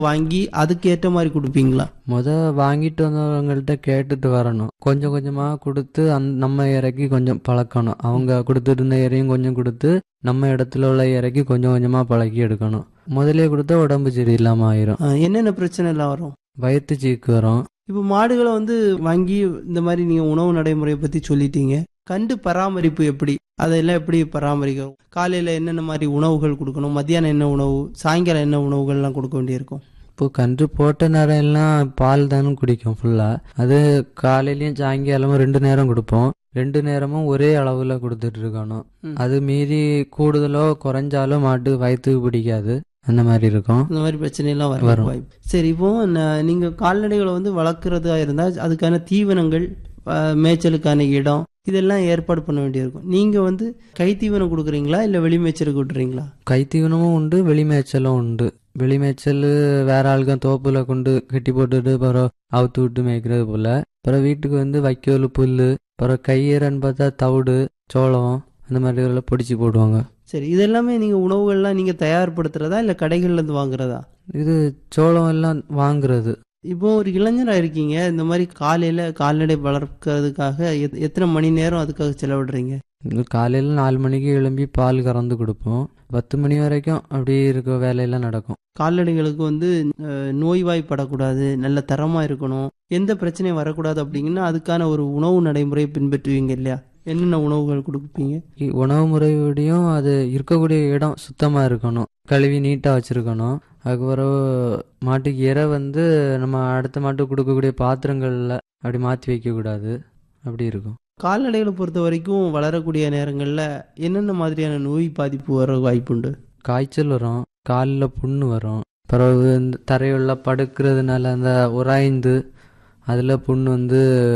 வாங்கி அதுக்கு ஏற்ற மாதிரி கொடுப்பீங்களா முத வாங்கிட்டு வந்தவங்கள்ட்ட கேட்டுட்டு வரணும் கொஞ்சம் கொஞ்சமா கொடுத்து அந் நம்ம இறக்கி கொஞ்சம் பழக்கணும் அவங்க கொடுத்துட்டு இருந்த இறையும் கொஞ்சம் கொடுத்து நம்ம இடத்துல உள்ள இறக்கி கொஞ்சம் கொஞ்சமா பழக்கி எடுக்கணும் முதலே கொடுத்தா உடம்பு சரியில்லாம ஆயிரும் அஹ் என்னென்ன பிரச்சனை எல்லாம் வரும் வயிற்று சீக்கு வரும் இப்போ மாடுகளை வந்து வாங்கி இந்த மாதிரி நீங்க உணவு நடைமுறையை பத்தி சொல்லிட்டீங்க கண்டு பராமரிப்பு எப்படி அதெல்லாம் எப்படி பராமரிக்கணும் காலையில என்னென்ன மாதிரி உணவுகள் கொடுக்கணும் மத்தியானம் என்ன உணவு சாயங்காலம் என்ன உணவுகள்லாம் கொடுக்க வேண்டியிருக்கும் இப்போ கன்று போட்ட நேரம் எல்லாம் பால் தானே குடிக்கும் ஃபுல்லா அது காலையிலயும் சாயங்காலமும் ரெண்டு நேரம் கொடுப்போம் ரெண்டு நேரமும் ஒரே அளவுல கொடுத்துட்டு இருக்கணும் ம். அது மீறி கூடுதலோ குறைஞ்சாலோ மாட்டு வயிற்றுக்கு பிடிக்காது அந்த மாதிரி இருக்கும் இந்த மாதிரி பிரச்சனை எல்லாம் வர வரும். வாய்ப்பு சரி இப்போ ந- நீங்க கால்நடைகளை வந்து வளர்க்குறதா இருந்தா அதுக்கான தீவனங்கள் அஹ், மேய்ச்சலுக்கான இடம் இதெல்லாம் ஏற்பாடு பண்ண வேண்டியிருக்கும் நீங்க வந்து கை தீவனம் கொடுக்குறீங்களா இல்ல வெளி மேய்ச்சலுக்கு விட்டுறீங்களா கைத்தீவனமும் உண்டு வெளிமேய்ச்சலும் உண்டு வெளிமேய்ச்சல் வேற ஆளுங்க தோப்புல கொண்டு கட்டி போட்டுட்டு அப்புறம் அவுத்து விட்டு மேய்க்கிறது போல அப்புறம் வீட்டுக்கு வந்து வைக்கோல் புல்லு அப்புறம் கையீரன்னு பார்த்தா தவிடு சோளம் அந்த மாதிரி எல்லாம் பிடிச்சி போடுவாங்க சரி இதெல்லாமே நீங்க உணவுகள்லாம் நீங்க தயார்படுத்துறதா இல்ல கடைகள்ல இருந்து வாங்குறதா இது சோளம் எல்லாம் வாங்குறது இப்போ ஒரு இளைஞரா இருக்கீங்க இந்த மாதிரி காலையில கால்நடை வளர்க்கறதுக்காக எத்- எத்தனை மணி நேரம் அதுக்காக செலவிடுறீங்க இது காலையில் நாலு மணிக்கு எழும்பி பால் கறந்து கொடுப்போம் பத்து மணி வரைக்கும் அப்படி இருக்க வேலையெல்லாம் நடக்கும் கால்நடைகளுக்கு வந்து அஹ், நோய்வாய்ப்படக்கூடாது நல்ல தரமா இருக்கணும் எந்த பிரச்சனையும் வரக்கூடாது அப்படிங்கன்னா அதுக்கான ஒரு உணவு நடைமுறையை பின்பற்றுவீங்க இல்லையா என்னென்ன உணவுகள் கொடுப்பீங்க இ- உணவு முறையோடையும் அது இருக்கக்கூடிய இடம் சுத்தமாக இருக்கணும் கழுவி நீட்டாக வச்சுருக்கணும் அதுக்கப்புறம் மாட்டுக்கு இறை வந்து நம்ம அடுத்த மாட்டுக்கு கொடுக்கக்கூடிய பாத்திரங்களில் அப்படி மாற்றி வைக்கக்கூடாது அப்படி இருக்கும் கால்நடைகளை பொறுத்த வரைக்கும் வளரக்கூடிய நேரங்களில் என்னென்ன மாதிரியான நோய் பாதிப்பு வர வாய்ப்புண்டு காய்ச்சல் வரும் காலில் புண்ணு வரும் பிறகு இந்த தரையுள்ள படுக்கிறதுனால அந்த உராய்ந்து அதில் புண்ணு வந்து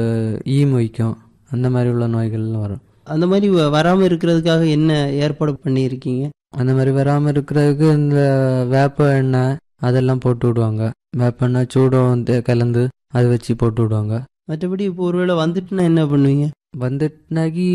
ஈ மொய்க்கும் அந்த மாதிரி உள்ள நோய்கள்லாம் வரும் அந்த மாதிரி வ- வராம இருக்கிறதுக்காக என்ன ஏற்பாடு பண்ணியிருக்கீங்க அந்த மாதிரி வராமல் இருக்கிறதுக்கு இந்த வேப்ப எண்ணெய் அதெல்லாம் போட்டு விடுவாங்க வேப்ப எண்ணெய் சூடம் வந்து கலந்து அதை வச்சு போட்டு விடுவாங்க மற்றபடி இப்போ ஒருவேளை வந்துட்டுனா என்ன பண்ணுவீங்க வந்துட்டுனாக்கி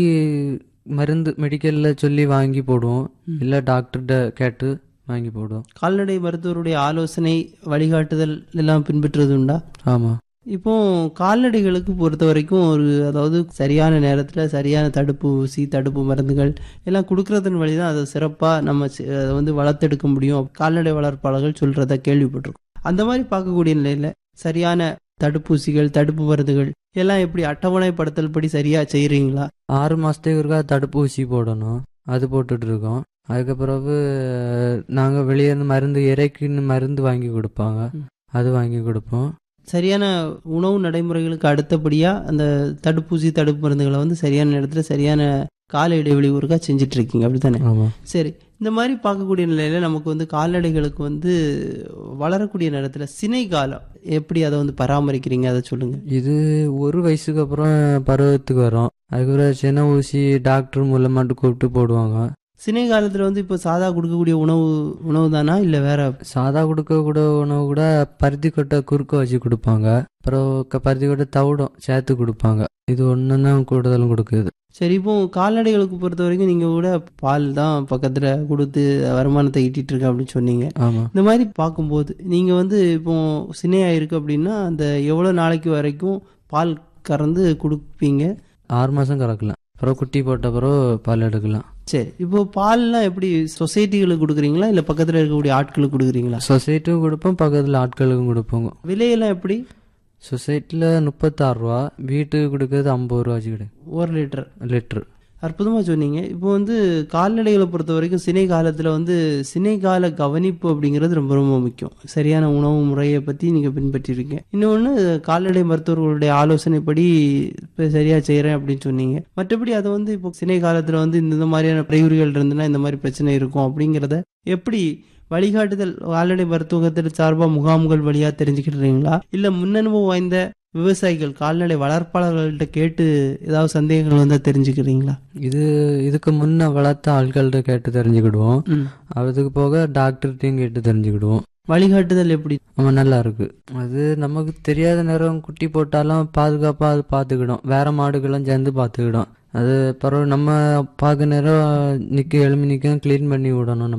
மருந்து மெடிக்கலில் சொல்லி வாங்கி போடுவோம் ம். இல்லை டாக்டர்கிட்ட கேட்டு வாங்கி போடுவோம் கால்நடை மருத்துவருடைய ஆலோசனை வழிகாட்டுதல் எல்லாம் பின்பற்றுறது உண்டா ஆமாம் இப்போ கால்நடைகளுக்கு பொறுத்த வரைக்கும் ஒரு அதாவது சரியான நேரத்தில் சரியான தடுப்பு ஊசி தடுப்பு மருந்துகள் எல்லாம் கொடுக்கறதன் வழி தான் அதை சிறப்பாக நம்ம சி- அதை வந்து வளர்த்தெடுக்க முடியும் கால்நடை வளர்ப்பாளர்கள் சொல்கிறத கேள்விப்பட்டிருக்கோம் அந்த மாதிரி பார்க்கக்கூடிய நிலையில் சரியான தடுப்பூசிகள் தடுப்பு மருந்துகள் எல்லாம் எப்படி அட்டவணைப்படுத்தல் படி சரியாக செய்கிறீங்களா ஆறு மாதத்துக்கு ஒருக்கா தடுப்பூசி போடணும் அது போட்டுட்டு இருக்கோம் அதுக்கு பிறகு நாங்கள் வெளியே இருந்து மருந்து இறைக்குன்னு மருந்து வாங்கி கொடுப்பாங்க ம். அது வாங்கி கொடுப்போம் சரியான உணவு நடைமுறைகளுக்கு அடுத்தபடியாக அந்த தடுப்பூசி தடுப்பு மருந்துகளை வந்து சரியான நேரத்தில் சரியான கால இடைவெளி ஒருக்கா செஞ்சுட்டு இருக்கீங்க அப்படித்தானே ஆமாம் சரி இந்த மாதிரி பார்க்கக்கூடிய நிலையில நமக்கு வந்து கால்நடைகளுக்கு வந்து வளரக்கூடிய நேரத்தில் சினை காலம் எப்படி அதை வந்து பராமரிக்கிறீங்க அதை சொல்லுங்க இது ஒரு வயசுக்கு அப்புறம் பருவத்துக்கு வரும் அதுக்கப்புறம் சின்ன ஊசி டாக்டர் மூலமாட்டு கூப்பிட்டு போடுவாங்க சினை காலத்தில் வந்து இப்போ சாதா கொடுக்கக்கூடிய உணவு உணவு தானா இல்லை வேற சாதா கொடுக்கக்கூட உணவு கூட பருத்தி கொட்டை குறுக்க வச்சு கொடுப்பாங்க அப்புறம் க- பருத்தி கொட்டை தவிடும் சேர்த்து கொடுப்பாங்க இது ஒன்று தான் கூடுதலும் கொடுக்குது சரி இப்போ கால்நடைகளுக்கு பொறுத்த வரைக்கும் நீங்கள் கூட பால் தான் பக்கத்தில் கொடுத்து வருமானத்தை ஈட்டிட்டு இருக்க அப்படின்னு சொன்னீங்க ஆமாம் இந்த மாதிரி பார்க்கும்போது நீங்கள் வந்து இப்போ சினையாக இருக்கு அப்படின்னா அந்த எவ்வளோ நாளைக்கு வரைக்கும் பால் கறந்து கொடுப்பீங்க ஆறு மாதம் கறக்கலாம் அப்புறம் குட்டி போட்ட அப்புறம் பால் எடுக்கலாம் சரி இப்போ பால்லாம் எப்படி சொசைட்டிகளுக்கு கொடுக்குறீங்களா இல்லை பக்கத்தில் இருக்கக்கூடிய ஆட்களுக்கு கொடுக்குறீங்களா சொசைட்டியும் கொடுப்போம் பக்கத்தில் ஆட்களுக்கும் கொடுப்போங்க விலையெல்லாம் எப்படி சொசைட்டியில் முப்பத்தாறு ரூபா வீட்டுக்கு கொடுக்கறது ஐம்பது ரூபா வச்சு கிடைக்கும் ஒரு லிட்டர் லிட்ரு அற்புதமாக சொன்னீங்க இப்போ வந்து கால்நடைகளை பொறுத்த வரைக்கும் சினை காலத்தில் வந்து சினை கால கவனிப்பு அப்படிங்கிறது ரொம்ப ரொம்ப முக்கியம் சரியான உணவு முறையை பற்றி நீங்கள் பின்பற்றிருக்கீங்க இன்னொன்று கால்நடை மருத்துவர்களுடைய ஆலோசனைப்படி இப்போ சரியாக செய்கிறேன் அப்படின்னு சொன்னீங்க மற்றபடி அதை வந்து இப்போ சினை காலத்தில் வந்து இந்த மாதிரியான அறிகுறிகள் இருந்துன்னா இந்த மாதிரி பிரச்சனை இருக்கும் அப்படிங்கிறத எப்படி வழிகாட்டுதல் கால்நடை மருத்துவத்தில் சார்பாக முகாம்கள் வழியாக தெரிஞ்சுக்கிட்டுறீங்களா இல்லை முன்னனுபவம் வாய்ந்த விவசாயிகள் கால்நடை வளர்ப்பாளர்கள்ட்ட கேட்டு ஏதாவது சந்தேகங்கள் வந்தால் தெரிஞ்சுக்கிறீங்களா இது இதுக்கு முன்ன வளர்த்த ஆட்கள்கிட்ட கேட்டு தெரிஞ்சுக்கிடுவோம் ம். அதுக்கு போக டாக்டர்கிட்டையும் கேட்டு தெரிஞ்சுக்கிடுவோம் வழிகாட்டுதல் எப்படி ஆமாம் நல்லா இருக்கு அது நமக்கு தெரியாத நேரம் குட்டி போட்டாலும் பாதுகாப்பாக அது பார்த்துக்கிடும் வேற மாடுகளும் சேர்ந்து பார்த்துக்கிடும் அது பரவாயில்ல நம்ம பார்க்க நேரம் நிற்க எழுமி நிற்க க்ளீன் பண்ணி விடணும் நம்ம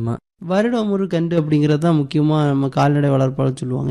வருடம் ஒரு கன்று அப்படிங்கிறது தான் முக்கியமாக நம்ம கால்நடை வளர்ப்பாளர் சொல்லுவாங்க